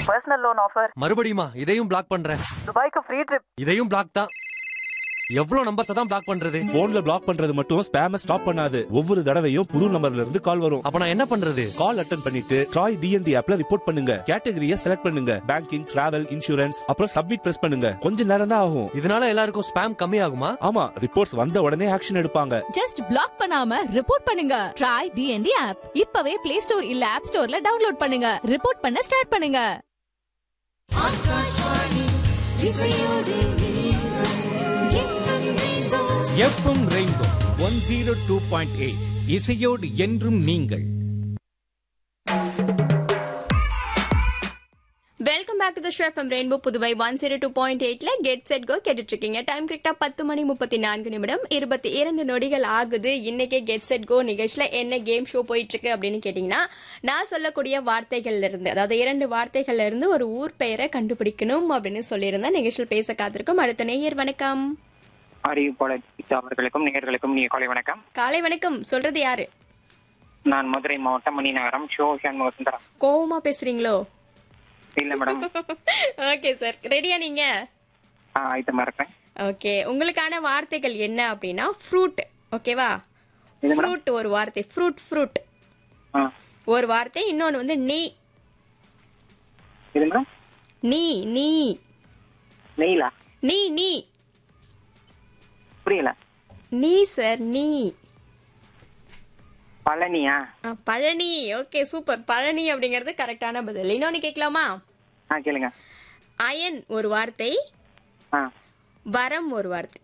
Personal loan offer மறுபடியுமா இதையும் black பண்றேன் துபாய்க்கு ஃப்ரீ ட்ரிப் இதையும் பிளாக் தான் எவ்வளவு நம்பர்ஸ் தான் பிளாக் பண்றது போன்ல பிளாக் பண்றது மட்டும் ஸ்பேம ஸ்டாப் பண்ணாது ஒவ்வொரு தடவையும் புது நம்பர்ல இருந்து கால் வரும் அப்ப நான் என்ன பண்றது கால் அட்டன் பண்ணிட்டு ட்ராய் டிஎன்டி ஆப்ல ரிப்போர்ட் பண்ணுங்க கேட்டகரியை செலக்ட் பண்ணுங்க பேங்கிங் டிராவல் இன்சூரன்ஸ் அப்புறம் சப்மிட் பிரஸ் பண்ணுங்க கொஞ்ச நேரம் தான் ஆகும் இதனால எல்லாருக்கும் ஸ்பேம் கம்மி ஆகுமா ஆமா ரிப்போர்ட்ஸ் வந்த உடனே ஆக்ஷன் எடுப்பாங்க ஜஸ்ட் பிளாக் பண்ணாம ரிப்போர்ட் பண்ணுங்க ட்ரை டிஎன்டி ஆப் இப்பவே பிளே ஸ்டோர் இல்ல ஆப் ஸ்டோர்ல டவுன்லோட் பண்ணுங்க ரிப்போர்ட் பண்ண ஸ்டார்ட் பண்ணுங்க FM rainbow one zero two point eight இசையோடு என்றும் நீங்கள் welcome back to the show FM rainbow Puduvai one zero two point எயிட்ல கெட் செட் கோ கேட்டுட்டு இருக்கீங்க டைம் கரெக்டா பத்து மணி முப்பத்தி நான்கு நிமிடம் இருபத்தி இரண்டு நொடிகள் ஆகுது இன்னைக்கே கெட் செட் கோ நிகழ்ச்சியில என்ன கேம் ஷோ போயிட்டு இருக்கு அப்படின்னு கேட்டீங்கன்னா நான் சொல்லக்கூடிய வார்த்தைகள்ல இருந்து அதாவது இரண்டு வார்த்தைகள்ல இருந்து ஒரு ஊர் பெயரை கண்டுபிடிக்கணும் அப்படின்னு சொல்லியிருந்தேன் நிகழ்ச்சியில் பேச காத்திருக்கும் அடுத்த நேயர் வணக்கம் அறிவிப்பாளர் கீதா அவர்களுக்கும் நேயர்களுக்கும் நீ காலை வணக்கம் காலை வணக்கம் சொல்றது யாரு நான் மதுரை மாவட்டம் மணிநகரம் ஷோ சண்முக சுந்தரம் கோவமா பேசுறீங்களோ இல்ல மேடம் ஓகே சார் ரெடியா நீங்க ஆ ஆயத்தமா இருக்கேன் ஓகே உங்களுக்கான வார்த்தைகள் என்ன அப்படின்னா ஃப்ரூட் ஓகேவா இது மேடம் ஃப்ரூட் ஒரு வார்த்தை ஃப்ரூட் ஃப்ரூட் ஆ ஒரு வார்த்தை இன்னொன்னு வந்து நீ இது மேடம் நீ நீ நெய்லா நீ நீ புரியல நீ சார் நீ பழனியா ஆ, பழனி ஓகே சூப்பர் பழனி அப்படிங்கிறது கரெக்டான பதில் இன்னொன்னு கேட்கலாமா ஆ கேளுங்க அயன் ஒரு வார்த்தை ஆ வரம் ஒரு வார்த்தை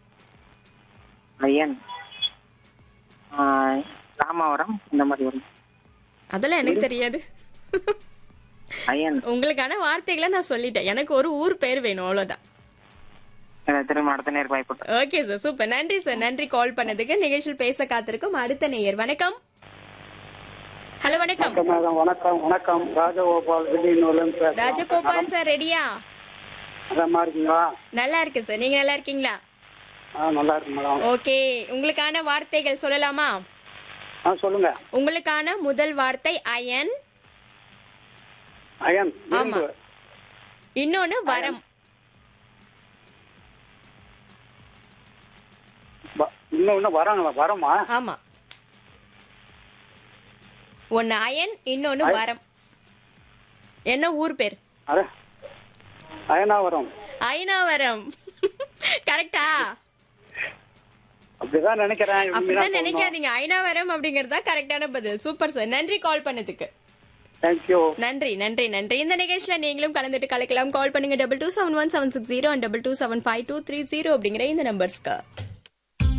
ஐயன் ஆ, ராமாவரம் இந்த மாதிரி வரும் அதெல்லாம் எனக்கு தெரியாது ஐயன் உங்களுக்கான வார்த்தைகளை நான் சொல்லிட்டேன் எனக்கு ஒரு ஊர் பேர் வேணும் அவ்வளவுதான் எனக்கு திரும்ப அடுத்த நேருக்கு வாய்ப்பு ஓகே சார் சூப்பர் நன்றி சார் நன்றி கால் பண்ணதுக்கு நிகழ்ச்சியில் பேச காத்திருக்கும் அடுத்த நேயர் வணக்கம் ஹலோ வணக்கம் மேடம் வணக்கம் வணக்கம் ராஜகோபால் திடீர்னு பேசுறேன் ராஜகோபால் சார் ரெடியா நலமா இருக்கீங்களா நல்லா இருக்கு சார் நீங்க நல்லா இருக்கீங்களா ஆ நல்லா இருக்கு மேடம் ஓகே உங்களுக்கான வார்த்தைகள் சொல்லலாமா ஆ சொல்லுங்க உங்களுக்கான முதல் வார்த்தை அயன் அயன் ஆமா. இரும்பு இன்னொன்னு வரம் வ- இன்னும் இன்னும் வராங்களா வரமா ஆமா ஒன்னு அயன் இன்னொன்னு வரம் என்ன ஊர் பேர் அத அயனாவரம் அயனாவரம் கரெக்டா அப்படிதான் நினைக்கிறேன் அப்படிதான் நினைக்காதீங்க அயனாவரம் அப்படிங்கறது தான் கரெக்டான பதில் சூப்பர் சார் நன்றி கால் பண்ணதுக்கு தேங்க்யூ நன்றி நன்றி நன்றி இந்த நிகழ்ச்சியில நீங்களும் கலந்துட்டு கலக்கலாம் கால் பண்ணுங்க double two seven one seven six zero double two seven five two three zero அப்படிங்கிற இந்த நம்பர்ஸ்க்கு